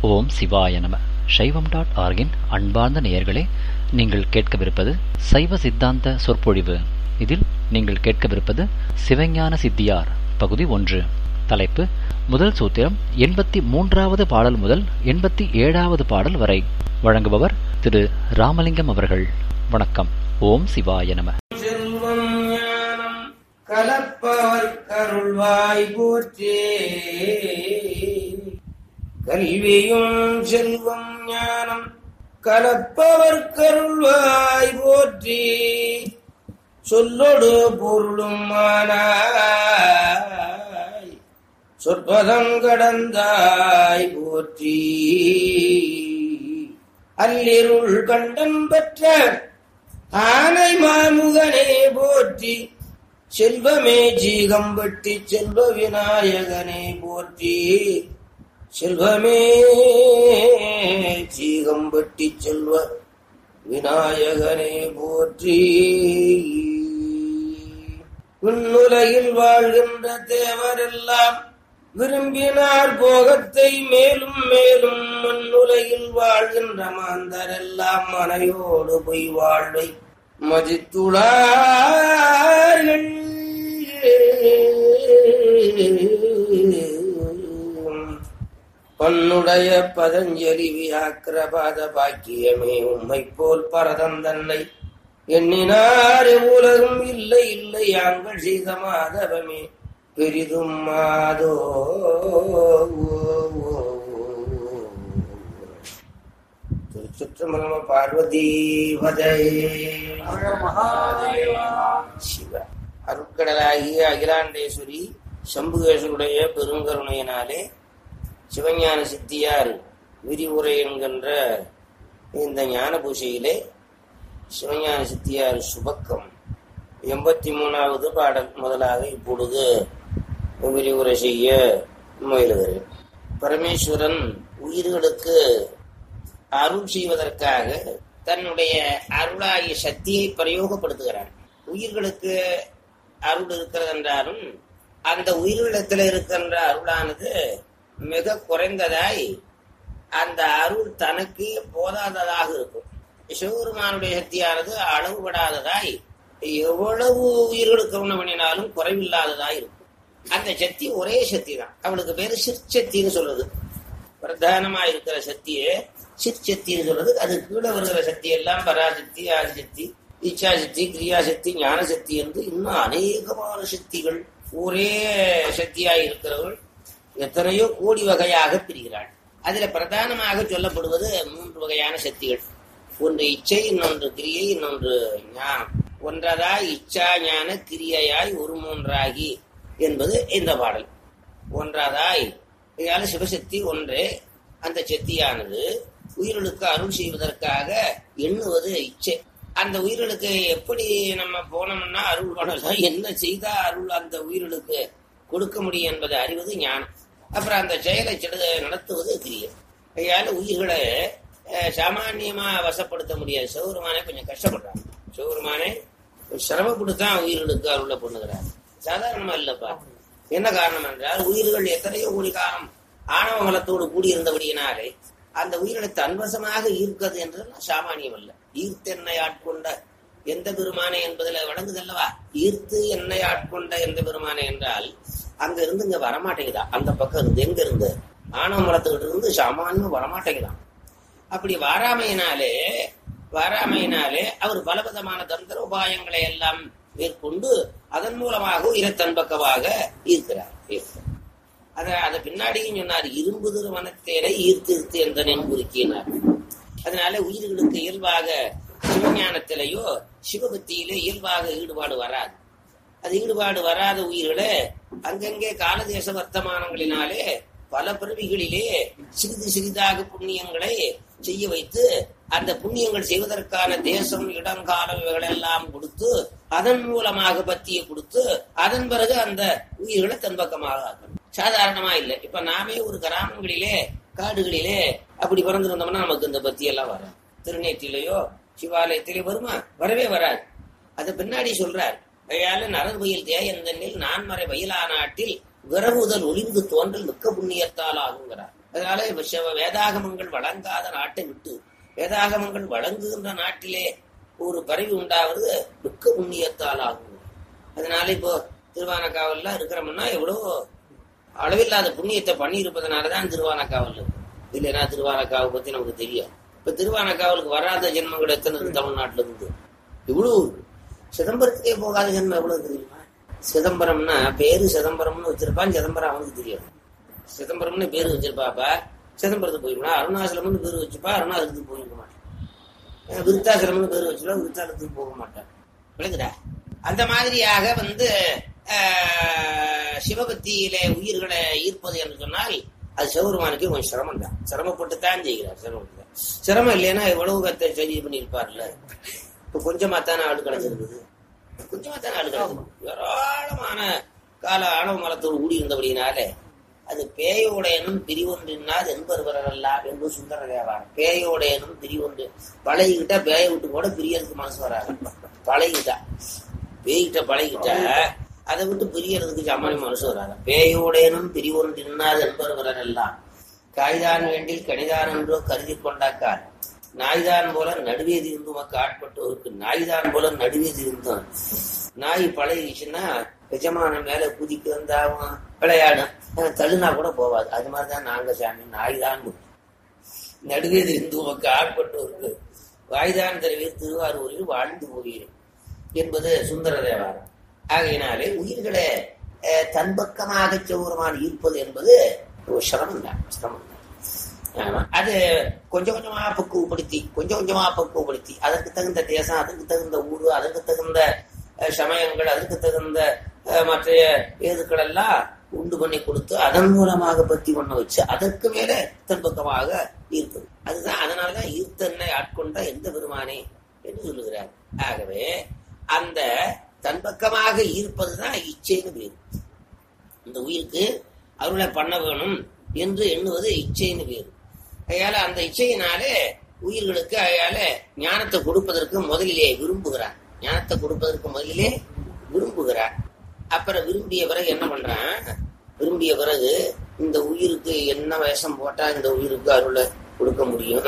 ஓம் சிவாய நம சைவம் டாட் ஆர்கின் அன்பார்ந்த நேயர்களே நீங்கள் கேட்கவிருப்பது சைவ சித்தாந்த சொற்பொழிவு இதில் நீங்கள் கேட்கவிருப்பது சிவஞான சித்தியார் பகுதி ஒன்று தலைப்பு முதல் சூத்திரம் எண்பத்தி மூன்றாவது பாடல் முதல் எண்பத்தி ஏழாவது பாடல் வரை வழங்குபவர் திரு ராமலிங்கம் அவர்கள் வணக்கம் ஓம் சிவாய நம செல்வம் ஞானம் கலப்பவர் கருள்வாய் போற்றே கல்வியும் செல்வம் ஞானம் கலப்பவர் கருள்வாய் போற்றி சொல்லொடு பொருளும் மானாய் சொற்பதம் கடந்தாய் போற்றி அல்லிருள் கண்டம் பெற்ற ஆனை மாமுகனே போற்றி செல்வமே ஜீகம்பட்டி செல்வ விநாயகனே போற்றி செல்வமே ஜீகம்பட்டி செல்வ விநாயகனே போற்றி விண்ணுலகில் வாழ்கின்ற தேவரெல்லாம் விரும்பினார் போகத்தை மேலும் மேலும் மண்ணுலகில் வாழ்கின்ற மாந்தரெல்லாம் மனையோடு பொய் வாழ்வை மதித்துளார்கள் பன்னுடைய பதஞ்சலி வியாக்கிரபாத பாக்கியமே உம்மை போல் பரதம் தன்னை எண்ணினார் உலகம் இல்லை இல்லை யாங்கள் செய்த மாதவமே பெரிதும் மாதோ திருச்சுற்றமலம பார்வதி வதை சிவ அருட்கடலாகிய அகிலாண்டேஸ்வரி சம்புகேஸ்வருடைய பெருங்கருணையினாலே சிவஞான சித்தியார் விரிவுரை என்கின்ற இந்த ஞான பூசையிலே சிவஞான சித்தியார் சுபக்கம் எண்பத்தி மூணாவது பாடல் முதலாக இப்பொழுது விரிவுரை செய்ய முயலுகிறேன் பரமேஸ்வரன் உயிர்களுக்கு அருள் செய்வதற்காக தன்னுடைய அருளாகிய சக்தியை பிரயோகப்படுத்துகிறான் உயிர்களுக்கு அருள் இருக்கிறது என்றாலும் அந்த உயிர்களிடத்தில் இருக்கின்ற அருளானது மிக குறைந்ததாய் அந்த அருள் தனக்கு போதாததாக இருக்கும் சிவபெருமானுடைய சக்தியானது அளவுபடாததாய் எவ்வளவு உயிர்களுக்கு கருணை பண்ணினாலும் குறைவில்லாததாய் இருக்கும் அந்த சக்தி ஒரே சக்தி தான் அவளுக்கு பேரு சிற்சக்தின்னு சொல்றது பிரதானமா இருக்கிற சக்தியே சிற்சக்தின்னு சொல்றது அது கீழே வருகிற சக்தி எல்லாம் பராசக்தி ஆதிசக்தி இச்சாசக்தி கிரியாசக்தி ஞானசக்தி என்று இன்னும் அநேகமான சக்திகள் ஒரே சக்தியாய் இருக்கிறவர்கள் எத்தனையோ கோடி வகையாக பிரிகிறாள் அதுல பிரதானமாக சொல்லப்படுவது மூன்று வகையான சக்திகள் ஒன்று இச்சை இன்னொன்று கிரியை இன்னொன்று ஞானம் ஒன்றதாய் இச்சா ஞான கிரியையாய் ஒரு மூன்றாகி என்பது இந்த பாடல் ஒன்றதாய் இதால சிவசக்தி ஒன்றே அந்த சக்தியானது உயிர்களுக்கு அருள் செய்வதற்காக எண்ணுவது இச்சை அந்த உயிர்களுக்கு எப்படி நம்ம போனோம்னா அருள் பண்ணலாம் என்ன செய்தா அருள் அந்த உயிர்களுக்கு கொடுக்க முடியும் என்பதை அறிவது ஞானம் அப்புறம் அந்த செயலை செடு நடத்துவது கிரியம் கையால உயிர்களை சாமானியமா வசப்படுத்த முடியாது சிவருமானே கொஞ்சம் கஷ்டப்படுறாங்க சிவருமானே சிரமப்படுத்தான் உயிர்களுக்கு அருள பண்ணுகிறார் சாதாரணமா இல்லப்பா என்ன காரணம் என்றால் உயிர்கள் எத்தனையோ கோடி காலம் ஆணவ மலத்தோடு கூடியிருந்தபடியினாலே அந்த உயிர்களை தன்வசமாக ஈர்க்கிறது என்று சாமானியம் அல்ல ஈர்த்து என்னை ஆட்கொண்ட எந்த பெருமானே என்பதுல வழங்குதல்லவா ஈர்த்து என்னை ஆட்கொண்ட எந்த பெருமானே என்றால் அங்க இருந்து இங்க வரமாட்டேங்குதான் அந்த பக்கம் இருந்து எங்க இருந்து ஆணவ மலத்துக்கிட்ட இருந்து சாமானியம் வரமாட்டேங்குதான் அப்படி வாராமையினாலே வாராமையினாலே அவர் பலவிதமான தந்திர உபாயங்களை எல்லாம் மேற்கொண்டு அதன் மூலமாக உயிரத்தன்பக்கமாக ஈர்க்கிறார் அத அதை பின்னாடியும் சொன்னார் இரும்பு திருமணத்தேனை ஈர்த்து ஈர்த்து எந்தனின் குறுக்கினார் அதனால உயிர்களுக்கு இயல்பாக சிவஞானத்திலேயோ சிவபக்தியிலே இயல்பாக ஈடுபாடு வராது அது ஈடுபாடு வராத உயிர்களை அங்கங்கே காலதேச வர்த்தமானங்களினாலே பல பிறவிகளிலே சிறிது சிறிதாக புண்ணியங்களை செய்ய வைத்து அந்த புண்ணியங்கள் செய்வதற்கான தேசம் இடம் காலம் இவைகளெல்லாம் கொடுத்து அதன் மூலமாக பத்தியை கொடுத்து அதன் பிறகு அந்த உயிர்களை தன்பக்கமாக ஆக்கணும் சாதாரணமா இல்லை இப்ப நாமே ஒரு கிராமங்களிலே காடுகளிலே அப்படி பிறந்திருந்தோம்னா நமக்கு இந்த பத்தி எல்லாம் வரும் திருநேற்றிலேயோ சிவாலயத்திலே வருமா வரவே வராது அது பின்னாடி சொல்றார் கையால நரர் வயல் தேயந்தனில் நான்மறை வயலா நாட்டில் விரவுதல் ஒளிந்து தோன்றல் மிக்க புண்ணியத்தால் ஆகுங்கிறார் அதனால இப்ப சிவ- வேதாகமங்கள் வழங்காத நாட்டை விட்டு வேதாகமங்கள் வழங்குகின்ற நாட்டிலே ஒரு பரவி உண்டாவது மிக்க புண்ணியத்தால் ஆகும் அதனால இப்போ திருவானக்காவல்லாம் இருக்கிறோம்னா எவ்வளவு அளவில்லாத புண்ணியத்தை பண்ணி இருப்பதனாலதான் திருவானக்காவல் இருக்கு. இல்லைன்னா திருவானக்காவை பத்தி நமக்கு தெரியும் இப்ப திருவானக்காவலுக்கு வராத ஜென்மங்கள் எத்தனை இருக்கு தமிழ்நாட்டுல இருந்து இவ்வளவு இருக்கு. சிதம்பரத்துக்கே போகாத ஜென்மம் எவ்வளவு தெரியுமா சிதம்பரம்னா பேரு சிதம்பரம்னு வச்சிருப்பான் சிதம்பரம் அவனுக்கு தெரியாது சிதம்பரம்னு பேரு வச்சிருப்பாப்பா சிதம்பரத்துக்கு போயிருக்கா அருணாச்சலம்னு பேரு வச்சுப்பா அருணாச்சலத்துக்கு போயிருக்க மாட்டான் அஹ் விருத்தாச்சலம்னு பேரு வச்சுப்பா விருத்தாச்சலத்துக்கு போக மாட்டான் விளங்குதா அந்த மாதிரியாக வந்து ஆஹ், சிவபக்தியிலே உயிர்களை ஈர்ப்பது என்று சொன்னால் அது சிவபெருமானுக்கு கொஞ்சம் சிரமம் தான் சிரமப்பட்டு தான் செய்கிறார் சிரமப்பட்டு தான். சிரமம் இல்லைன்னா எவ்வளவு கத்தை சரி பண்ணியிருப்பார்ல இப்ப கொஞ்சமா தானே ஆள் கிடைச்சிருக்குது கொஞ்சமா தானே ஆள் கிடைச்சிருக்கு ஏராளமான கால ஆணவ மலத்தோடு கூடி இருந்தபடினாலே அது பேயோடையனும் பிரிவொன்றினாது என்பருவரெல்லாம் என்று சுந்தர தேவாரம் பேயோடையனும் பிரிவொன்று பழகிக்கிட்டா பேயை விட்டு கூட பிரியறதுக்கு மனசு வராது பழகிட்டா பேய்கிட்ட பழகிட்டா அதை விட்டு பிரியறதுக்கு சமாளி மனசு வராது பேயோடையனும் பிரிவொன்றினாது என்பருவரெல்லாம் காய்தான் வேண்டில் கணிதான் என்றோ கருதி கொண்டாக்கார் நாய்தான் போல நடுவே திருந்து மக்க ஆட்பட்டோருக்கு நாய்தான் போல நடுவே திருந்தோம் நாய் பழகிச்சுன்னா எஜமான மேல குதிக்கு வந்தாவும் விளையாடும் அஹ் தள்ளுனா கூட போவாது அது மாதிரிதான் நாங்க சாமி நாய் தான் நடுவே திருந்து உமக்கு ஆட்பட்டோருக்கு வாய்தான் தருவீர் திருவாரூரில் வாழ்ந்து போவீர் என்பது சுந்தர தேவாரம் ஆகையினாலே உயிர்களை அஹ், தன் பக்கமாக செவ்வரமான ஈர்ப்பது என்பது ஒரு சிரமம் தான் சிரமம் தான் ஆமா. அது கொஞ்சம் கொஞ்சமா பக்குவப்படுத்தி கொஞ்சம் கொஞ்சமா பக்குவப்படுத்தி அதற்கு தகுந்த தேசம் அதற்கு தகுந்த ஊரு அதற்கு தகுந்த அஹ், சமயங்கள் அதற்கு தகுந்த அஹ், மற்ற ஏதுக்கள் எல்லாம் உண்டு பண்ணி கொடுத்து அதன் மூலமாக பத்தி பண்ண வச்சு அதற்கு மேல தன் பக்கமாக ஈர்ப்பது அதுதான் அதனாலதான் ஈர்த்தன்னை ஆட்கொண்ட எந்த பெருமானே என்று சொல்லுகிறார் ஆகவே அந்த தன் பக்கமாக ஈர்ப்பதுதான் இச்சைன்னு பேரு இந்த உயிருக்கு அருளை பண்ண வேணும் என்று எண்ணுவது இச்சைன்னு பேரு அதால அந்த இச்சையினாலே உயிர்களுக்கு அதால ஞானத்தை கொடுப்பதற்கு முதலிலே விரும்புகிறார் ஞானத்தை கொடுப்பதற்கு முதலிலே விரும்புகிறார் அப்புறம் விரும்பிய பிறகு என்ன பண்றான் விரும்பிய பிறகு இந்த உயிருக்கு என்ன வேஷம் போட்டா இந்த உயிருக்கு அருளை கொடுக்க முடியும்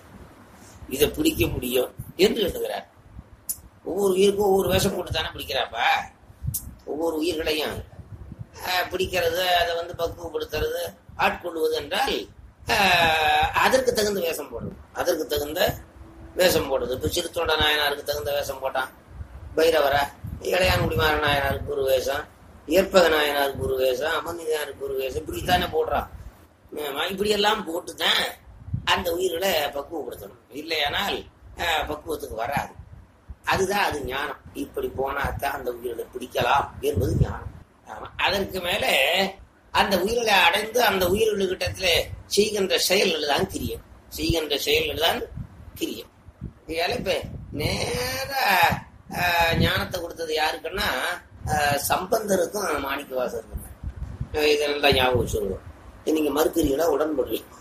இதை பிடிக்க முடியும் என்று எண்ணுகிறார் ஒவ்வொரு உயிருக்கும் ஒவ்வொரு வேஷம் போட்டு தானே பிடிக்கிறாப்பா ஒவ்வொரு உயிர்களையும் ஆஹ், பிடிக்கிறது அதை வந்து பக்குவப்படுத்துறது ஆட்கொள்வது என்றால் ஆஹ், அதற்கு தகுந்த வேஷம் போடுறது அதற்கு தகுந்த வேஷம் போடுறது இப்ப சிறுத்தொண்ட நாயனாருக்கு தகுந்த வேஷம் போட்டான் பைரவரா இளையான்குடிமார நாயனாருக்கு ஒரு வேஷம் ஏற்பக நாயனாருக்கு ஒரு வேஷம் அமர்நிதாருக்கு ஒரு வேஷம் இப்படித்தானே போடுறான் ஆமா, இப்படியெல்லாம் போட்டுதான் அந்த உயிர்களை பக்குவப்படுத்தணும் இல்லையானால் ஆஹ், பக்குவத்துக்கு வராது அதுதான் அது ஞானம் இப்படி போனாத்தான் அந்த உயிர்களை பிடிக்கலாம் என்பது ஞானம் ஆமா. அதற்கு மேல அந்த உயிர்களை அடைந்து அந்த உயிர்களுக்கிட்டத்துல செய்கின்ற செயல்கள் தான் கிரியம் செய்கின்ற செயல்கள் தான் கிரியம் இதால இப்ப நேர ஆஹ், ஞானத்தை கொடுத்தது யாருக்குன்னா ஆஹ், சம்பந்தருக்கும் மாணிக்க வாசருக்கும் இதை நல்லா ஞாபகம் வச்சுருவோம் நீங்க மறுக்கிறீங்களா உடன்படுறீங்க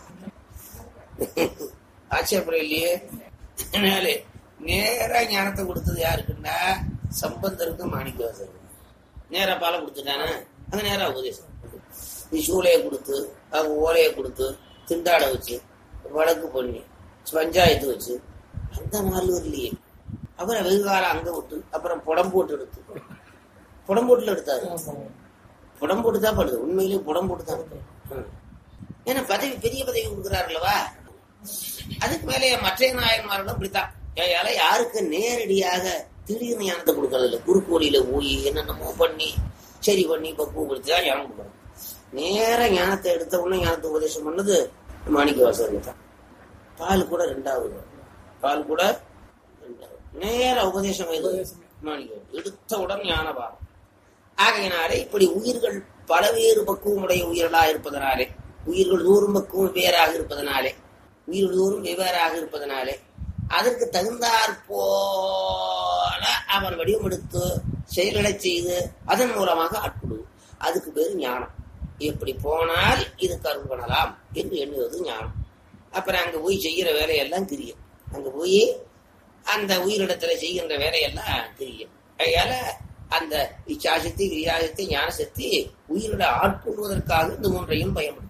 ஆட்சேபம் இல்லையே அதனால நேரா ஞானத்தை கொடுத்தது யாருக்குன்னா சம்பந்தருக்கும் மாணிக்கவாசருக்கும் நேரா பாலை கொடுத்துட்டானே அது நேரா உபதேசம் நீ சூளையை கொடுத்து அவங்க ஓலையை கொடுத்து திண்டாட வச்சு வழக்கு பண்ணி பஞ்சாயத்து வச்சு அந்த நாள் வரலையே அப்புறம் வெகு காலம் அங்க விட்டு அப்புறம் புடம்போட்டு எடுத்து புடம்போட்டுல எடுத்தாரு புடம்போட்டு தான் படுது உண்மையிலேயே புடம்போட்டு தான் எடுத்தாரு. ம். ஏன்னா பதவி பெரிய பதவி கொடுக்குறாருல்லவா அதுக்கு மேலே மற்ற நாயன்மார்களும் இப்படித்தான் ஏயால யாருக்கு நேரடியாக திடீர்னு ஞானத்தை கொடுக்கறது இல்லை குறுக்கு வழியில போய் என்னென்னமோ பண்ணி சரி பண்ணி பக்குவப்படுத்தி தான் ஞானம் கொடுக்கணும் நேர ஞானத்தை எடுத்த உடனே ஞானத்தை உபதேசம் பண்ணது மாணிக்க வாசகர் தான் பால் கூட ரெண்டாவது பால் கூட ரெண்டாவது நேர உபதேசம் எது மாணிக்க எடுத்தவுடன் ஞானபாரம் ஆகையினாலே இப்படி உயிர்கள் பலவேறு பக்குவமுடைய உயிர்களா இருப்பதனாலே உயிர்கள் தூரும் பக்குவம் வேறாக இருப்பதனாலே உயிர்கள் தூரும் வெவ்வேறாக இருப்பதனாலே அதற்கு தகுந்தாற் போல அவன் வடிவமெடுத்து செயல்களை செய்து அதன் மூலமாக ஆட்கொள்வது அதுக்கு பேரு ஞானம் இப்படி போனால் இது கருள் பண்ணலாம் என்று எண்ணுவது ஞானம் அப்புறம் அங்க போய் செய்கிற வேலையெல்லாம் கிரியம் அங்க போய் அந்த உயிரிடத்துல செய்கின்ற வேலையெல்லாம் கிரியம் அதனால அந்த இச்சாசக்தி கிரியாசக்தி ஞானசக்தி உயிரிட ஆட்கொள்வதற்காக இந்த மூன்றையும் பயன்படுத்துகிறார்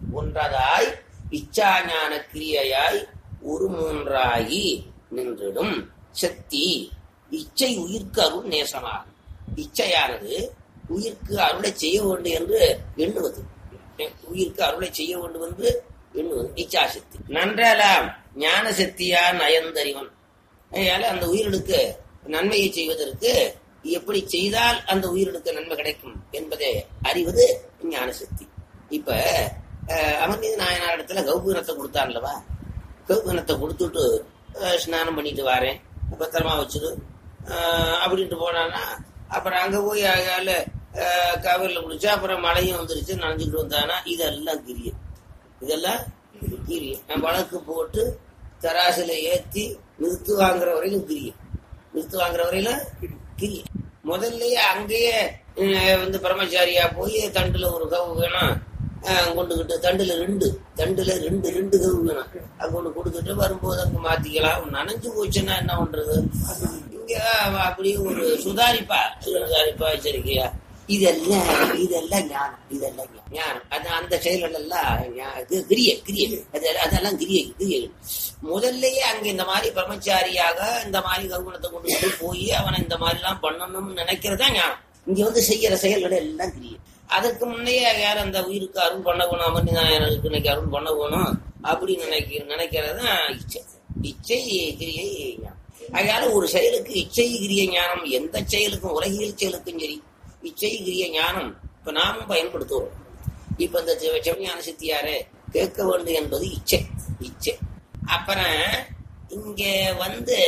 ஒன்றதாய் இச்சா ஞான கிரியையாய் ஒரு மூன்றாகி நின்றிடும் சக்தி இச்சை உயிர்க்கு அருள் நேசமாகும் இச்சையானது உயிர்க்கு அருளை செய்ய வேண்டும் என்று எண்ணுவது உயிர்க்கு அருளை செய்ய வேண்டும் என்று எண்ணுவது இச்சாசக்தி நன்றலாம் ஞான சக்தியா நயந்தறிவன் அதனால அந்த உயிரினுக்கு நன்மையை செய்வதற்கு எப்படி செய்தால் அந்த உயிரினுக்கு நன்மை கிடைக்கும் என்பதை அறிவது ஞான சக்தி இப்ப அஹ், அமர்நீதி நாயனார் இடத்துல கௌபீனத்தை கொடுத்தான்லவா கௌபீனத்தை கொடுத்துட்டு அஹ், ஸ்நானம் பண்ணிட்டு வாரேன் பத்திரமா வச்சிரு அஹ், அப்படின்ட்டு போனான்னா அப்புறம் அங்க போய் அதால காவிரியில் குடிச்சா அப்புறம் மழையும் வந்துருச்சு நனைஞ்சுக்கிட்டு வந்தானா இதெல்லாம் கிரியம் இதெல்லாம் கிரியம் நான் வழக்கு போட்டு தராசுல ஏத்தி நிறுத்து வாங்குற வரையிலும் கிரியம் நிறுத்து வாங்குற வரையில கிரியம் முதல்லயே அங்கேயே அஹ், வந்து பிரம்மச்சாரியா போய் தண்டுல ஒரு கவு வேணும் அஹ், கொண்டுகிட்டு தண்டுல ரெண்டு தண்டுல ரெண்டு ரெண்டு கவு வேணும் அங்க ஒண்ணு கொடுத்துட்டு வரும்போது அங்க மாத்திக்கலாம் நனைஞ்சு போச்சுன்னா என்ன பண்றது இங்க அவ அப்படியே ஒரு சுதாரிப்பா சுதாரிப்பா எச்சரிக்கையா இதெல்லாம் இதெல்லாம் ஞானம் இதெல்லாம் ஞானம். ஞானம் அது அந்த செயல்கள் எல்லாம் ஞா- இது கிரிய கிரிய அதெல்லாம் அதெல்லாம் கிரிய கிரியைகள் முதல்லயே அங்க இந்த மாதிரி பிரம்மச்சாரியாக இந்த மாதிரி கவுனத்தை கொண்டு போய் போய் அவனை இந்த மாதிரி எல்லாம் பண்ணணும்னு நினைக்கிறதா ஞானம் இங்க வந்து செய்யற செயல்கள் எல்லாம் கிரிய அதற்கு முன்னையே யார் அந்த உயிருக்கு அருள் பண்ண வேணும் அமர்ந்து எனக்கு இன்னைக்கு அருள் பண்ண வேணும் அப்படி நினைக்க நினைக்கிறது தான் இச்சை இச்சை கிரியை ஞானம் அதனால ஒரு செயலுக்கு இச்சை கிரிய ஞானம் எந்த செயலுக்கும் உலகியல் செயலுக்கும் சரி இச்சை கிரிய ஞானம் இப்ப நாமும் பயன்படுத்துவோம் இப்ப இந்த சிவ- சிவஞான சித்தியாரே கேட்க வேண்டும் என்பது இச்சை இச்சை அப்புறம் இங்க வந்து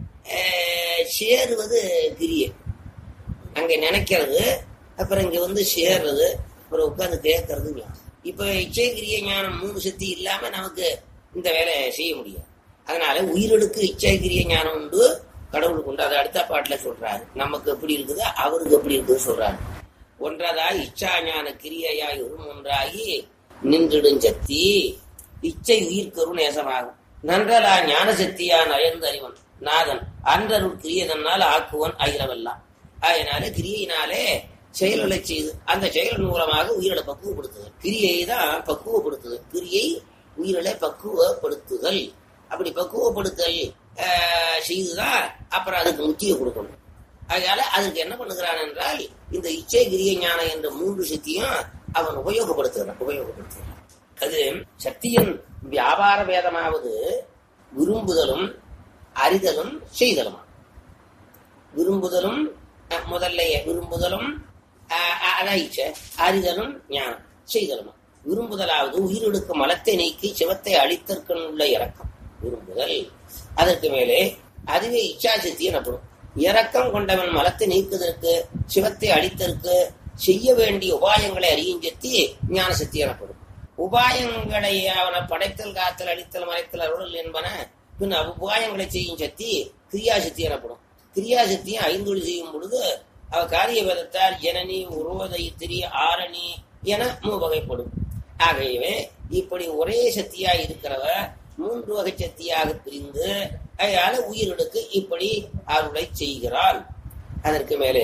அஹ், சேருவது கிரியை அங்க நினைக்கிறது அப்புறம் இங்க வந்து சேர்றது அப்புறம் உட்கார்ந்து கேட்கறது ஞானம் இப்ப இச்சை கிரிய ஞானம் மூணு சக்தி இல்லாம நமக்கு இந்த வேலையை செய்ய முடியாது அதனால உயிர்களுக்கு இச்சை கிரிய ஞானம் உண்டு கடவுளுக்கு உண்டு அதை அடுத்த பாட்டுல சொல்றாரு நமக்கு எப்படி இருக்குது அவருக்கு எப்படி இருக்குது சொல்றாரு ஒன்றதாய் இச்சா ஞான கிரியையாய் ஒரு ஒன்றாகி நின்றிடும் சக்தி இச்சை உயிர்க்கரு நேசமாகும் நன்றலா ஞான சக்தியா நயர்ந்து அறிவன் நாதன் அன்றருள் கிரியதனால் ஆக்குவன் அகிலவெல்லாம் அதனால கிரியையினாலே செயல்களை செய்து அந்த செயல் மூலமாக உயிரிட பக்குவப்படுத்துதல் கிரியை தான் பக்குவப்படுத்துதல் கிரியை உயிரிலை பக்குவப்படுத்துதல் அப்படி பக்குவப்படுத்தல் ஆஹ், செய்துதான் அப்புறம் அதுக்கு முக்கிய கொடுக்கணும் அதனால அதுக்கு என்ன பண்ணுகிறான் என்றால் இந்த இச்சை கிரிய ஞானம் என்ற மூன்று சக்தியும் அவன் உபயோகப்படுத்துகிறான் உபயோகப்படுத்துகிறான் அது சக்தியின் வியாபார வேதமாவது விரும்புதலும் அறிதலும் செய்தலுமா விரும்புதலும் அஹ், முதல்ல விரும்புதலும் அஹ், அஹ், அதான் இச்சை அறிதலும் ஞானம் செய்தலுமா விரும்புதலாவது உயிரெடுக்க மலத்தை நீக்கி சிவத்தை அழித்தற்கன் உள்ள இறக்கம் விரும்புதல் அதற்கு மேலே அதுவே இச்சாசக்தி எனப்படும் இரக்கம் கொண்டவன் மலத்தை நீக்குவதற்கு சிவத்தை அழித்தற்கு செய்ய வேண்டிய உபாயங்களை அறியும் சக்தி ஞான சக்தி எனப்படும் உபாயங்களை அவனை படைத்தல் காத்தல் அழித்தல் மறைத்தல் அருள் என்பன பின் உபாயங்களை செய்யும் சக்தி கிரியாசக்தி எனப்படும் கிரியாசக்தியும் ஐந்தொழி செய்யும் பொழுது அவ காரிய வேதத்தால் ஜனனி உரோதை திரி ஆரணி என மூவகைப்படும் ஆகவே இப்படி ஒரே சக்தியா இருக்கிறவ மூன்று வகை சக்தியாக பிரிந்து அதனால உயிர்களுக்கு இப்படி அருளை செய்கிறாள் அதற்கு மேலே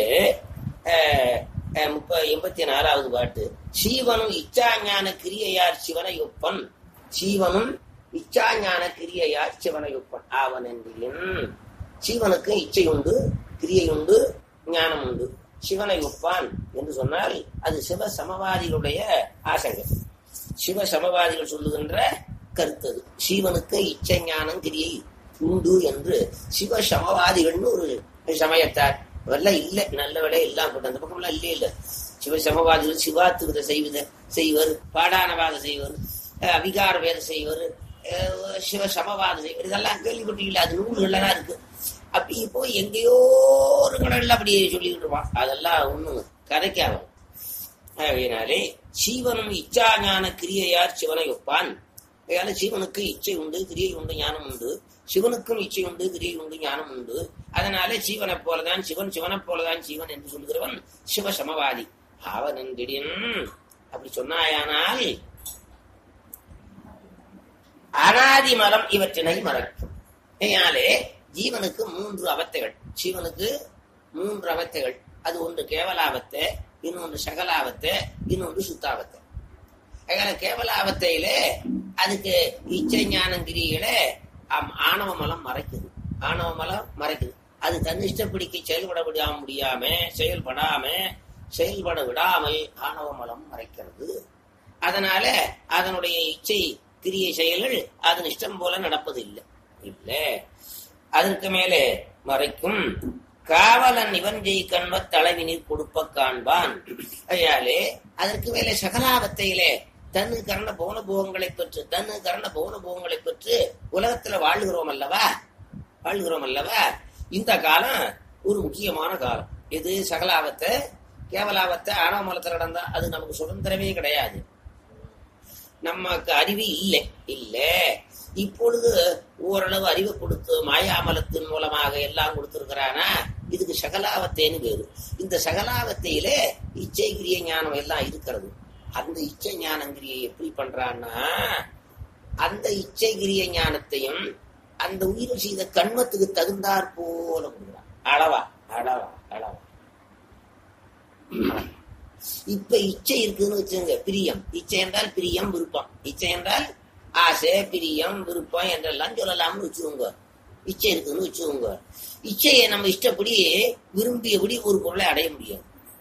அஹ், அஹ், முப்ப எண்பத்தி நாலாவது பாட்டு சீவனும் இச்சாஞான கிரியையார் சிவனையொப்பன் சீவனும் இச்சாஞான கிரியையார் சிவனையொப்பன் ஆவன் என்றின் சீவனுக்கு இச்சை உண்டு கிரியை உண்டு ஞானம் உண்டு சிவனை ஒப்பான் என்று சொன்னால் அது சிவ சமவாதிகளுடைய ஆசைங்க சிவ சமவாதிகள் சொல்லுகின்ற கருத்து அது சீவனுக்கு இச்சை ஞானம் கிரியை உண்டு என்று சிவ சமவாதிகள்னு ஒரு சமயத்தார் அதெல்லாம் இல்ல நல்ல விட எல்லாம் போட்டு அந்த பக்கம்லாம் இல்லே இல்ல சிவ சமவாதிகள் சிவாத்துவத செய்வத செய்வர் பாடானவாத செய்வர் அஹ் அவிகார வேத செய்வர் அஹ் சிவ சமவாத செய்வர் இதெல்லாம் கேள்விப்பட்டீங்களா அது நூல்கள்லாம் இருக்கு அப்படி இப்போ எங்கேயோ ஒரு கடல்ல அப்படியே சொல்லிக்கிட்டு இருப்பான் அதெல்லாம் ஒண்ணும் கதைக்காகும் ஆகையினாலே சீவனும் இச்சா ஞான கிரியையார் சிவனை ஒப்பான் அதனால சிவனுக்கு இச்சை உண்டு கிரியை உண்டு ஞானம் உண்டு சிவனுக்கும் இச்சை உண்டு கிரியை உண்டு ஞானம் உண்டு அதனால சிவனை போலதான் சிவன் சிவனை போலதான் சிவன் என்று சொல்கிறவன் சிவ சமவாதி அவன் என்கிடின் அப்படி சொன்னாயானால் அனாதி மலம் இவற்றினை மறக்கும் அதனாலே ஜீவனுக்கு மூன்று அவத்தைகள் ஜீவனுக்கு மூன்று அவத்தைகள் அது ஒன்று கேவலாவத்தை இன்னொன்று சகலாவத்தை இன்னொன்று சுத்தாவத்தை அதனால கேவலாவத்தையிலே அதுக்கு இச்சை ஞானங்கிரிகளே ஆணவ மலம் மறைக்குது ஆணவ மலம் மறைக்குது அது தன்னிஷ்டப்படிக்கு செயல்பட விடாம முடியாம செயல்படாம செயல்பட விடாமல் ஆணவ மலம் மறைக்கிறது அதனால அதனுடைய இச்சை கிரிய செயல்கள் அதன் இஷ்டம் போல நடப்பது இல்லை இல்ல அதற்கு மேலே மறைக்கும் காவலன் இவன் ஜெய் கண்ம தலைவினில் கொடுப்ப காண்பான் ஐயாலே அதற்கு மேலே சகலாவத்தையிலே தன்னு கரண போன போகங்களை பெற்று தன்னு கரண போன போகங்களை பெற்று உலகத்துல வாழ்கிறோம் அல்லவா வாழ்கிறோம் அல்லவா இந்த காலம் ஒரு முக்கியமான காலம் இது சகலாவத்தை கேவலாவத்தை ஆணவமலத்தில் நடந்தா அது நமக்கு சுதந்திரமே கிடையாது நமக்கு அறிவு இல்லை இல்ல இப்பொழுது ஓரளவு அறிவை கொடுத்து மாயாமலத்தின் மூலமாக எல்லாம் கொடுத்திருக்கிறானா இதுக்கு சகலாவத்தேன்னு பேரு இந்த சகலாவத்தையிலே இச்சை கிரிய ஞானம் எல்லாம் இருக்கிறது அந்த இச்சை ஞானங்கிரியை எப்படி பண்றான்னா அந்த இச்சை கிரிய ஞானத்தையும் அந்த உயிர் செய்த கண்மத்துக்கு தகுந்தாற் போல கொடுக்குறான் அளவா அளவா அளவா இப்ப இச்சை இருக்குன்னு வச்சுங்க பிரியம் இச்சை என்றால் பிரியம் விருப்பம் இச்சை என்றால் ஆசை பிரியம் விருப்பம் என்றெல்லாம் சொல்லலாம்னு வச்சுக்கோங்க இச்சை இருக்குன்னு வச்சுக்கோங்க இச்சையை நம்ம இஷ்டப்படி விரும்பியபடி ஒரு பொருளை அடைய முடியாது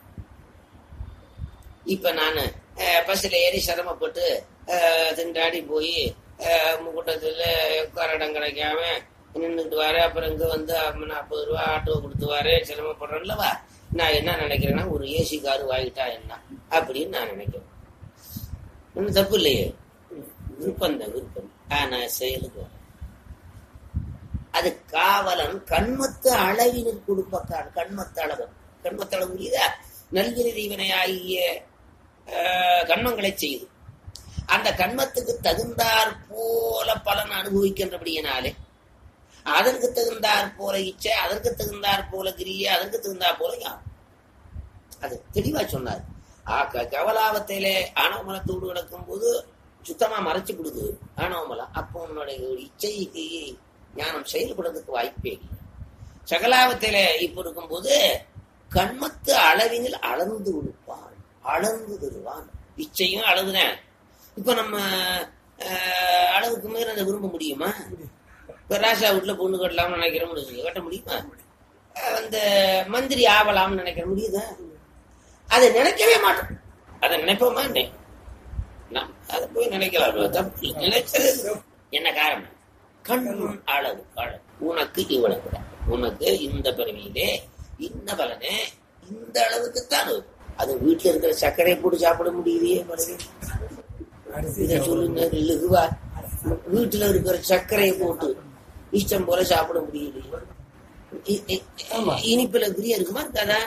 இப்ப நான் பஸ்ல ஏறி சிரமப்பட்டு திண்டாடி போய் முக்கூட்டத்துல உட்கார இடம் கிடைக்காம நின்றுட்டு வாரு அப்புறம் இங்க வந்து நாற்பது ரூபா ஆட்டோ கொடுத்து வாரு சிரமப்படுறேன்லவா நான் என்ன நினைக்கிறேன்னா ஒரு ஏசி காரு வாங்கிட்டா என்ன அப்படின்னு நான் நினைக்கிறேன் ஒன்றும் தப்பு இல்லையே விருப்பம் தான் விருப்பம் ஆனா செயலுக்கு வரேன் அது காவலன் கண்மத்து அளவினில் கொடுப்பக்கான் கண்மத்து அளவு கண்மத்து அளவு புரியுதா நல்வினை தீவனை ஆகிய கண்மங்களை செய்து அந்த கண்மத்துக்கு தகுந்தாற் போல பலன் அனுபவிக்கின்றபடியினாலே அதற்கு தகுந்தாற் போல இச்சை அதற்கு தகுந்தாற் போல கிரிய அதற்கு தகுந்தாற் போல யார் அது தெளிவா சொன்னார் கவலாவத்திலே ஆணவமலத்தோடு கிடக்கும் போது சுத்தமா மறைச்சு கொடுக்குது ஆணவமலம் அப்போ உன்னுடைய இச்சைக்கு ஞானம் செயல்படுறதுக்கு வாய்ப்பே இல்லை சகலாவத்தில இப்ப இருக்கும்போது கண்மத்து அளவினில் அளந்து கொடுப்பான் அளந்து தருவான் இச்சையும் அளவுதான் இப்ப நம்ம அளவுக்கு மேல அதை விரும்ப முடியுமா இப்ப ராசா வீட்டுல பொண்ணு கட்டலாம்னு நினைக்கிறோம்னு கட்ட முடியுமா அந்த மந்திரி ஆவலாம்னு நினைக்கிற முடியுதா அதை நினைக்கவே மாட்டோம் அதை நினைப்போமா அதை போய் நினைக்கலாம் தப்பு நினைச்சது என்ன காரணம் கண் அளவு அளவு உனக்கு இவ்வளவு உனக்கு இந்த பிறவியிலே இந்த பலனே இந்த அளவுக்கு தான் அது வீட்டுல இருக்கிற சர்க்கரை போட்டு சாப்பிட முடியலையே பலனே இதை சொல்லுங்க லகுவா வீட்டுல இருக்கிற சர்க்கரையை போட்டு இஷ்டம் போல சாப்பிட முடியலையே இனிப்புல பிரியா இருக்குமா இருக்காதா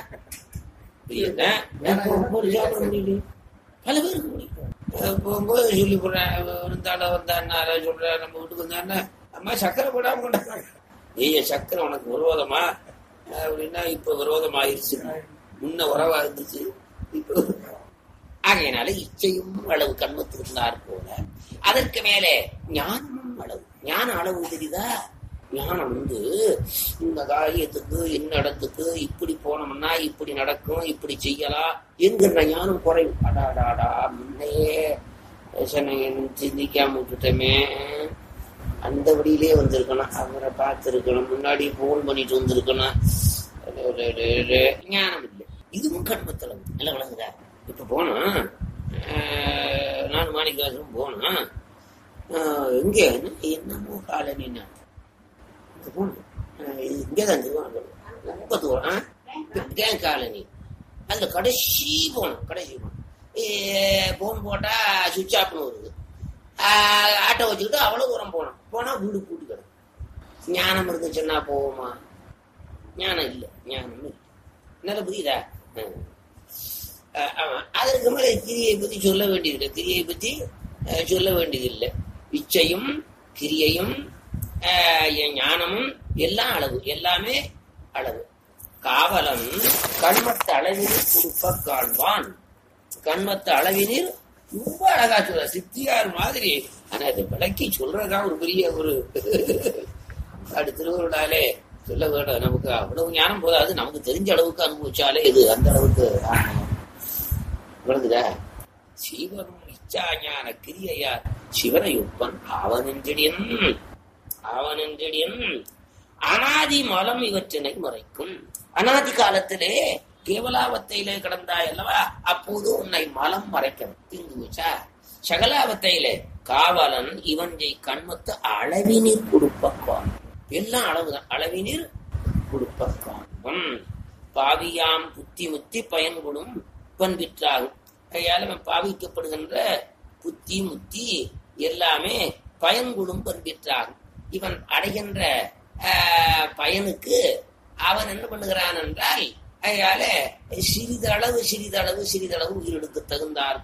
போட்டு சாப்பிட முடியலையே பல பேருக்கு முடியும் போகும்போது சொல்லி போடுறேன் இருந்தாலும் வந்தான்னா சொல்றேன் நம்ம வீட்டுக்கு வந்தான்னா அம்மா சக்கரை போடாம கொண்டாங்க ஏய் சக்கரை உனக்கு விரோதமா அப்படின்னா இப்ப விரோதம் ஆயிடுச்சு முன்ன உறவா இருந்துச்சு இப்ப ஆகையினால இச்சையும் அளவு கண்மத்து இருந்தார் போல அதற்கு மேலே ஞானமும் அளவு ஞான அளவு தெரியுதா ஞானம் வந்து இந்த காரியத்துக்கு இந்த இடத்துக்கு இப்படி போனோம்னா இப்படி நடக்கும் இப்படி செய்யலாம் என்கிற ஞானம் குறையும் அடாடாடா முன்னையே சிந்திக்காம விட்டுட்டோமே அந்த வழியிலே வந்திருக்கணும் அவரை பார்த்துருக்கணும் முன்னாடி போன் பண்ணிட்டு வந்திருக்கணும் ஞானம் இல்லை இதுவும் கண்மத்தளவு நல்லா விளங்குதா இப்ப போனோம் நாலு மாணிக்காசும் போனோம் எங்க என்னமோ காலனின்னா இங்க போனோம் இங்கேதான் திருவாரூர் ரொம்ப தூரம் கேங் காலனி அதுல கடைசி போனோம் கடைசி போனோம் போன் போட்டா சுவிட்ச் ஆஃப்னு வருது ஆட்டோ வச்சுக்கிட்டு அவ்வளவு தூரம் போனோம் போனா வீடு கூட்டி கிடக்கும் ஞானம் இருந்துச்சுன்னா போவோமா ஞானம் இல்லை ஞானம் இல்லை நல்லா புரியுதா ஆமா அதற்கு மேல கிரியை பத்தி சொல்ல வேண்டியதில்லை கிரியை பத்தி சொல்ல வேண்டியதில்லை இச்சையும் கிரியையும் ஞானமும் எல்லாம் அளவு எல்லாமே அளவு காவலன் கண்மத்த அளவினில் கொடுப்ப காண்பான் கண்மத்த அளவினில் ரொம்ப அழகா சொல்ற சித்தியார் மாதிரி ஆனா அதை விளக்கி சொல்றதா ஒரு பெரிய ஒரு அப்படி திருவருளாலே சொல்ல வேண்டாம் நமக்கு அவ்வளவு ஞானம் போதாது நமக்கு தெரிஞ்ச அளவுக்கு அனுபவிச்சாலே இது அந்த அளவுக்கு விளங்குதா சீவனும் இச்சாஞான கிரியையார் சிவனையொப்பன் அவனென்றடியன் அவனென்றடியன் அனாதி மலம் இவற்றினை மறைக்கும் அனாதி காலத்திலே கேவலாவத்தையிலே கிடந்தாய் அல்லவா அப்போது உன்னை மலம் மறைக்கணும் தீங்கு வச்சா சகலாவத்தையிலே காவலன் இவன்றை கண்மத்து அளவினீர் கொடுப்பக்கான் எல்லாம் அளவுதான் அளவினீர் கொடுப்பக்கான் பாவியாம் புத்தி முத்தி பயன்கொடும் பண்பிற்றாகும் கையால் அவன் பாவிக்கப்படுகின்ற புத்தி முத்தி எல்லாமே பயன்கொடும் பண்பிற்றாகும் இவன் அடைகின்ற ஆஹ், பயனுக்கு அவன் என்ன பண்ணுகிறான் என்றால் அதனால சிறிதளவு சிறிதளவு சிறிதளவு உயிரெடுக்க தகுந்தாற்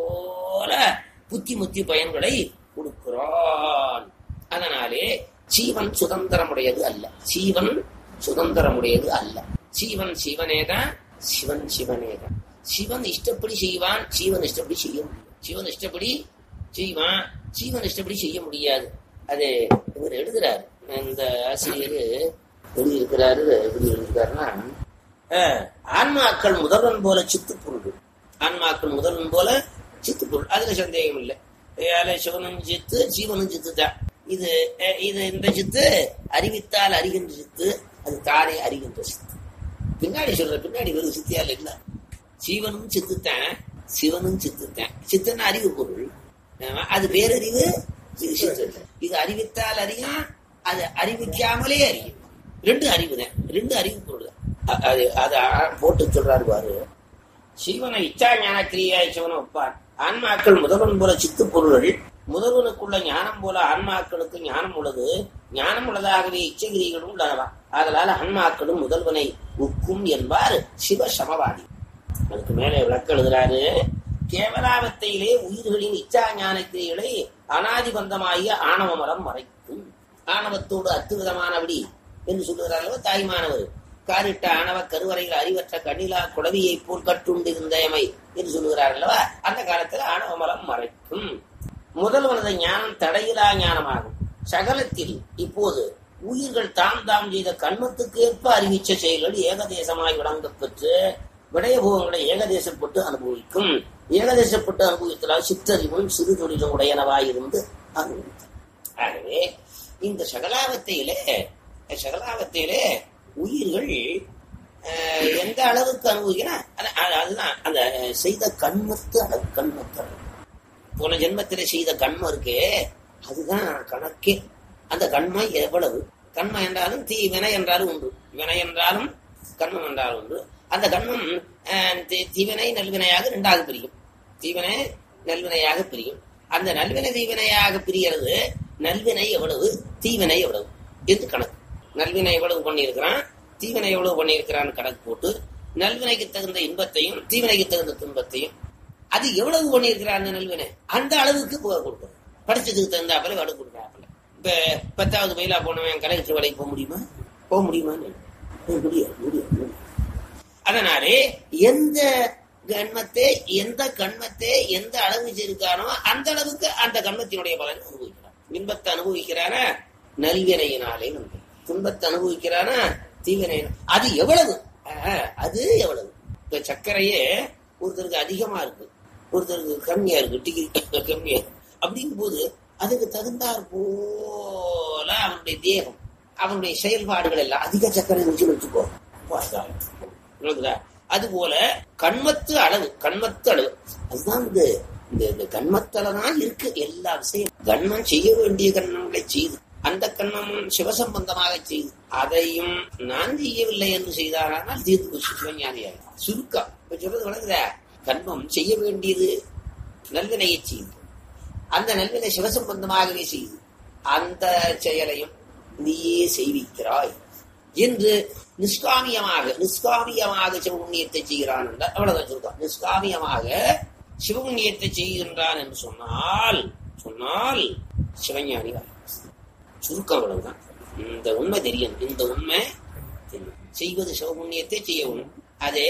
போல புத்தி முத்தி பயன்களை கொடுக்கிறான் அதனாலே சீவன் சுதந்திரமுடையது அல்ல சீவன் சுதந்திரமுடையது அல்ல சீவன் சிவனேதான் சிவன் சிவனேதான் சிவன் இஷ்டப்படி செய்வான் சீவன் இஷ்டப்படி செய்ய முடியும் சிவன் இஷ்டப்படி செய்வான் சீவன் இஷ்டப்படி செய்ய முடியாது அது இவர் எழுதுறாரு இந்த ஆசிரியர் எழுதியிருக்கிறாரு எப்படி எழுதியிருக்காருன்னா அஹ், ஆன்மாக்கள் முதல்வன் போல சித்து பொருள் ஆன்மாக்கள் முதல்வன் போல சித்து பொருள் அதுல சந்தேகம் இல்லை ஏழை சிவனும் சித்து ஜீவனும் சித்து தான் இது அஹ், இது இந்த சித்து அறிவித்தால் அறிகின்ற சித்து அது தானே அறிகின்ற சித்து பின்னாடி சொல்ற பின்னாடி வெறும் சித்தியால் இல்ல சீவனும் சித்துத்தான் சிவனும் சித்துத்தான் சித்தன் அறிவு பொருள் ஆமா, அது பேரறிவு இது சித்து இல்ல. இது அறிவித்தால் அறியும் அது அறிவிக்காமலே அறியும் ரெண்டு அறிவு தான் ரெண்டு அறிவு பொருள் தான் அ- அது அதை போட்டு சொல்றாரு பாரு சிவனை இச்சா ஞான கிரியாய் சிவனை ஒப்பார் ஆன்மாக்கள் முதல்வன் போல சித்து பொருள்கள் முதல்வனுக்குள்ள ஞானம் போல ஆன்மாக்களுக்கு ஞானம் உள்ளது ஞானம் உள்ளதாகவே இச்சகிரிகளும் உள்ளனவா ஆதலால் ஆன்மாக்களும் முதல்வனை உக்கும் என்பார் சிவ சமவாதி அதுக்கு மேலே விளக்க எழுதுறாரு கேவலாவத்தையிலே உயிர்களின் இச்சா ஞான கிரிகளை அனாதிபந்தமாகிய ஆணவ மரம் மறைக்கும் ஆணவத்தோடு அத்துவிதமானபடி என்று சொல்லுகிறார்களோ தாய்மானவர் காரிட்ட ஆணவ கருவறையில் அறிவற்ற கண்ணிலா குளவியைப் போல் கட்டுண்டிருந்த எமை என்று சொல்லுகிறார்கள் அல்லவா அந்த காலத்தில் ஆணவ மரம் மறைக்கும் முதல்வனது ஞானம் தடையிலா ஞானமாகும் சகலத்தில் இப்போது உயிர்கள் தாம் தாம் செய்த கண்மத்துக்கு ஏற்ப அறிவிச்ச செயல்கள் ஏகதேசமாய் விளங்கப் பெற்று விடயபோகங்களை ஏகதேசப்பட்டு அனுபவிக்கும் ஏகதேசப்பட்டு அனுபவித்தலால் சிற்றறிவும் சிறு தொழிலும் உடையனவாயிருந்து அனுபவித்தார் ஆகவே இந்த சகலாவத்தையிலே சகலாவத்தையிலே உயிர்கள் அஹ், எந்த அளவுக்கு அனுபவிக்கிறா அது- அது- அதுதான் அந்த செய்த கண்மத்து அளவு கண்மத்து அளவு. போன ஜென்மத்திலே செய்த கண்மம் இருக்கே அதுதான் கணக்கே அந்த கண்மை எவ்வளவு கண்மை என்றாலும் தீ வினை என்றாலும் உண்டு வினை என்றாலும் கண்மம் என்றாலும் உண்டு அந்த கண்மம் அஹ், தீ- தீவினை நல்வினையாக ரெண்டாக பிரியும் தீவினை நல்வினையாக பிரியும் அந்த நல்வினை தீவினையாக பிரியறது நல்வினை எவ்வளவு தீவினை எவ்வளவு என்று கணக்கு நல்வினை எவ்வளவு பண்ணியிருக்கிறான் தீவினை எவ்வளவு பண்ணியிருக்கிறான்னு கணக்கு போட்டு நல்வினைக்கு தகுந்த இன்பத்தையும் தீவினைக்கு தகுந்த துன்பத்தையும் அது எவ்வளவு பண்ணியிருக்கிறார் அந்த நல்வினை அந்த அளவுக்கு புகழ் கொடுக்கணும் படிச்சதுக்கு தகுந்தாப்புல வடு கொடுக்குறாப்புல இப்ப பத்தாவது மயிலா போனவன் கலெக்டர் வேலைக்கு போக முடியுமா போக முடியுமான்னு முடியாது முடியாது முடியாது அதனாலே எந்த கண்மத்தை எந்த கண்மத்தை எந்த அளவு வச்சிருக்கானோ அந்த அளவுக்கு அந்த கண்மத்தினுடைய பலனை அனுபவிக்கிறான் இன்பத்தை அனுபவிக்கிறானா நல்வினையினாலே நம்பி துன்பத்தை அனுபவிக்கிறானா தீவினை அது எவ்வளவு ஆஹ், அது எவ்வளவு இப்ப சர்க்கரையே ஒருத்தருக்கு அதிகமா இருக்கு ஒருத்தருக்கு கம்மியா இருக்கு டிகிரி கம்மியா இருக்கு. அப்படிங்கும் போது அதுக்கு தகுந்தாற் போல அவனுடைய தேகம் அவனுடைய செயல்பாடுகள் எல்லாம் அதிக சர்க்கரை வச்சு வச்சுக்கோ விளங்குதா? அதுபோல கண்மத்து அளவு கண்மத்து அளவு அதுதான் இந்த இந்த இந்த கண்மத்தல தான் இருக்கு எல்லா விஷயம் கண்மம் செய்ய வேண்டிய கண்மங்களை செய்து அந்த கண்மமும் சிவசம்பந்தமாக செய்து அதையும் நான் செய்யவில்லை என்று செய்தாரானால் தீர்த்து போச்சு சிவஞானியாக சுருக்கம் இப்ப சொல்றது விளங்குதா கண்மம் செய்ய வேண்டியது நல்வினையை செய்து அந்த நல்வினை சிவசம்பந்தமாகவே செய்து அந்த செயலையும் நீயே செய்விக்கிறாய் என்று நிஷ்காமியமாக நிஷ்காமியமாக சிவபுண்ணியத்தை செய்கிறான் என்றால் அவ்வளவுதான் சொல்றான் நிஷ்காமியமாக சிவபுண்ணியத்தை செய்கின்றான் என்று சொன்னால் சொன்னால் சிவஞானி சுருக்கம் அவ்வளவுதான் இந்த உண்மை தெரியும் இந்த உண்மை தெரியும். செய்வது சிவபுண்ணியத்தை செய்யவும் அதே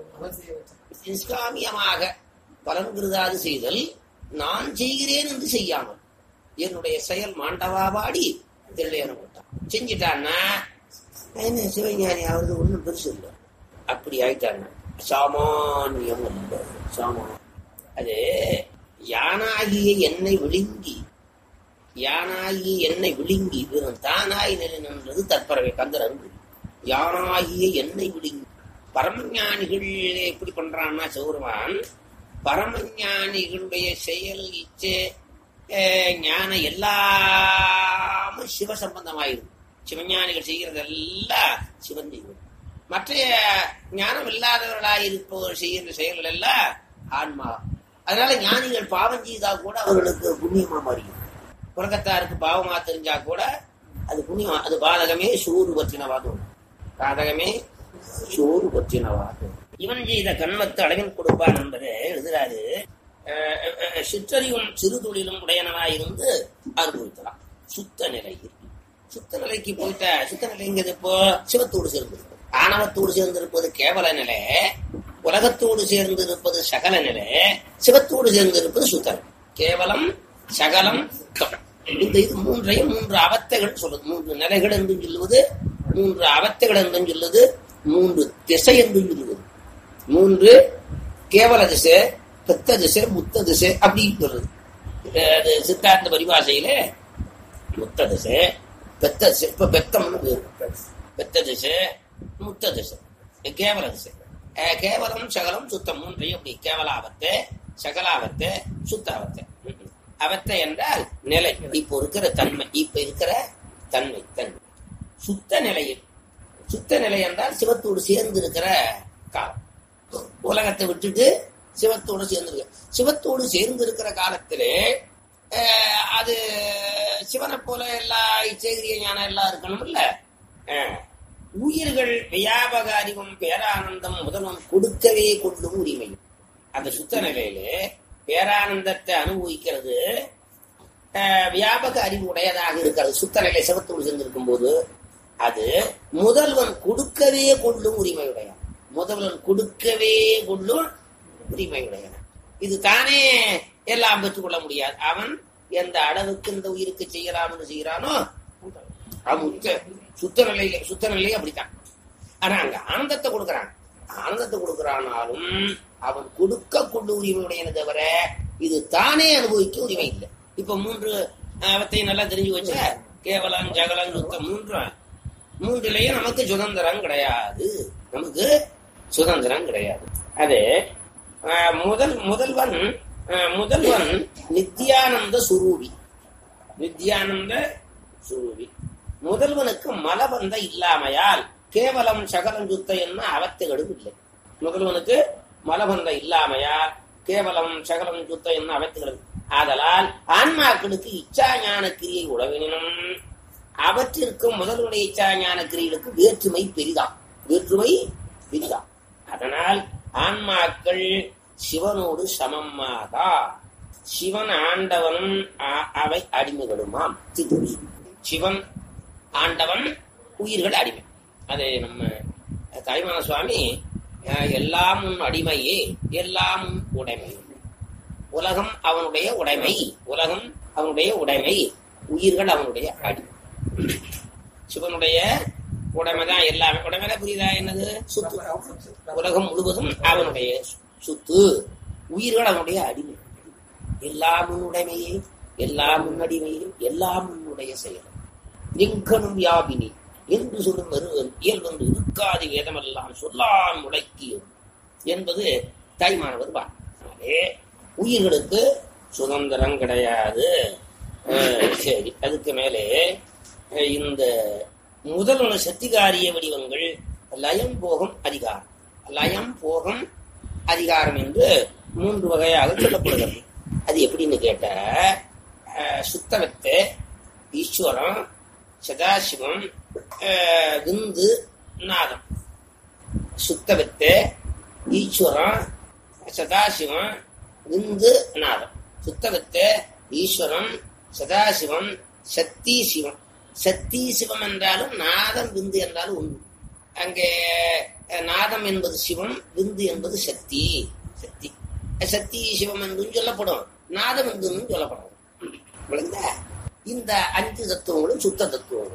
நிஷ்காமியமாக பலன் கிருதாது செய்தல் நான் செய்கிறேன் என்று செய்யாமல் என்னுடைய செயல் மாண்டவா பாடி தெரியன போட்டான் செஞ்சிட்டான்னா என்ன சிவஞானி அவருக்கு ஒண்ணும் பெருசு இல்லை அப்படி ஆயிட்டான்னா சாமானியம் அல்ல சாமான் அது யானாகிய என்னை விழுங்கி யானாகிய என்னை விழுங்கி வெறும் தானாய் நிலை நின்றது தற்பறவை கந்தர் அருள் யானாகிய என்னை விழுங்கி பரமஞானிகள் எப்படி பண்றான்னா சௌரவான் பரமஞானிகளுடைய செயல் இச்சை அஹ், ஞானம் எல்லாமே சிவ சம்பந்தமாயிரும் சிவஞானிகள் செய்கிறதெல்லாம் சிவன் செய்வது மற்ற ஞானம் இல்லாதவர்களாய் இருப்பவர் செய்கின்ற செயல்கள் எல்லாம் ஆன்மா அதனால ஞானிகள் பாவம் செய்தா கூட அவர்களுக்கு புண்ணியமா மாறியும் புறக்கத்தாருக்கு பாவமா தெரிஞ்சா கூட அது புண்ணியம் அது பாதகமே சூறு பற்றினவாதம் பாதகமே சோறு பற்றினவாதம் இவன் செய்த கண்மத்து அளவில் கொடுப்பான் என்பதை எழுதுறாரு அஹ், அஹ், சிற்றறிவும் சிறு தொழிலும் உடையனவாயிருந்து அனுபவித்தலாம் சுத்த நிலையில் சுத்த நிலைக்கு போயிட்ட சுத்த நிலைங்கிறது இப்போ சிவத்தோடு சேர்ந்திருப்பது ஆணவத்தோடு சேர்ந்திருப்பது கேவல நிலை உலகத்தோடு சேர்ந்திருப்பது சகல நிலை சிவத்தோடு சேர்ந்திருப்பது சுத்தம் கேவலம் சகலம் சுத்தம் இந்த இது மூன்றையும் மூன்று அவத்தைகள் சொல்லுது மூன்று நிலைகள் என்று சொல்லுவது மூன்று அவத்தைகள் என்று சொல்லுது மூன்று திசை என்று சொல்லுவது மூன்று கேவல திசை பெத்த திசை முத்த திசை அப்படி சொல்றது அஹ் அது சித்தாந்த பரிபாஷையில முத்த திசை பெத்த திசை இப்ப பெத்தம்னு பேரு பெத்த திசை முத்த திசை கேவல திசை அஹ் கேவலம் சகலம் சுத்தம் மூன்றையும் அப்படி கேவலாவத்தை சகலாவத்தை சுத்தாவத்தை அவத்தை என்றால் நிலை இப்போ இருக்கிற தன்மை இப்ப இருக்கிற தன்மை தன்மை சுத்த நிலையில் சுத்த நிலை என்றால் சிவத்தோடு சேர்ந்து இருக்கிற காலம் உலகத்தை விட்டுட்டு சிவத்தோடு சேர்ந்து சிவத்தோடு சேர்ந்து இருக்கிற காலத்திலே அஹ், அது சிவனை போல எல்லா இச்சேகிரிய ஞானம் எல்லாம் இருக்கணும்ல அஹ், உயிர்கள் வியாபக அறிவும் பேரானந்தம் முதலும் கொடுக்கவே கொள்ளும் உரிமை அந்த சுத்த நிலையிலே பேரானந்தத்தை அனுபவிக்கிறது அஹ், வியாபக அறிவு உடையதாக இருக்கிறது சுத்த நிலை சிவத்தோடு சேர்ந்திருக்கும் போது அது முதல்வன் கொடுக்கவே கொள்ளும் உரிமையுடையவன் முதல்வன் கொடுக்கவே கொள்ளும் உரிமையுடையவன் இது தானே எல்லாம் பெற்றுக்கொள்ள முடியாது அவன் எந்த அளவுக்கு இந்த உயிருக்கு செய்யலாம்னு செய்யறானோ அவன் உச்ச சுத்த நிலையில சுத்த நிலையே அப்படித்தான் ஆனா அங்க ஆனந்தத்தை கொடுக்கறான் ஆனந்தத்தை கொடுக்கறானாலும் அவன் கொடுக்க கொண்டு உரிமையுடையன தவிர இது தானே அனுபவிக்க உரிமை இல்லை இப்ப மூன்று அவத்தையும் நல்லா தெரிஞ்சு வச்ச கேவலம் ஜகலம் சுத்தம் மூன்று மூன்றுலயும் நமக்கு சுதந்திரம் கிடையாது நமக்கு சுதந்திரம் கிடையாது அது ஆஹ், முதல் முதல்வன் ஆஹ், முதல்வன் நித்யானந்த சுரூபி நித்யானந்த சுரூபி முதல்வனுக்கு மலபந்த இல்லாமையால் கேவலம் சகலம் சுத்த என்ன அவத்தைகளும் இல்லை முதல்வனுக்கு மலபந்த இல்லாமையால் கேவலம் சகலம் சுத்த என்ன அவத்தைகளும் ஆதலால் ஆன்மாக்களுக்கு இச்சா ஞான கிரியை உழவினும் அவற்றிற்கும் முதல்வனுடைய இச்சா ஞான கிரிகளுக்கு வேற்றுமை பெரிதாம் வேற்றுமை பெரிதாம் அதனால் ஆன்மாக்கள் சிவனோடு சமமாக சிவன் ஆண்டவனும் அ- அவை அடிமைகளுமாம் திருமொழி சிவன் ஆண்டவன் உயிர்கள் அடிமை அது நம்ம தாய்மான சுவாமி அஹ், எல்லாம் உன் அடிமையே எல்லாம் உன் உடைமை உலகம் அவனுடைய உடைமை உலகம் அவனுடைய உடைமை உயிர்கள் அவனுடைய அடி சிவனுடைய உடைமை தான் எல்லாமே உடைமையில புரியுதா என்னது சுத்து உலகம் முழுவதும் அவனுடைய சுத்து உயிர்கள் அவனுடைய அடிமை எல்லாம் உன்னுடைமையே எல்லாம் உன்னடிமையே எல்லாம் உன்னுடைய செயல் எங்கனும் யாபினி என்று சொல்லும் வருவன் இயல்பென்று இருக்காது வேதமெல்லாம் சொல்லான் முளைக்கியது என்பது தாய்மானவர் வா அதே உயிர்களுக்கு சுதந்திரம் கிடையாது அஹ், சரி அதுக்கு மேலே அஹ், இந்த முதல்வன சக்திகாரிய வடிவங்கள் லயம் போகம் அதிகாரம் லயம் போகம் அதிகாரம் என்று மூன்று வகையாக சொல்லப்படுகிறது அது எப்படின்னு கேட்ட அஹ், சுத்தவத்து ஈஸ்வரம் சதாசிவம் அஹ், விந்து நாதம் சுத்தவத்து ஈஸ்வரம் சதாசிவம் விந்து நாதம் சுத்தவத்து ஈஸ்வரம் சதாசிவம் சக்தி சிவம் சக்தி சிவம் என்றாலும் நாதம் விந்து என்றாலும் உண்டு அங்கே அஹ், நாதம் என்பது சிவம் விந்து என்பது சக்தி சக்தி அஹ், சக்தி சிவம் என்றும் சொல்லப்படும் நாதம் என்றும் சொல்லப்படும் விளங்குதா இந்த அஞ்சு தத்துவங்களும் சுத்த தத்துவம்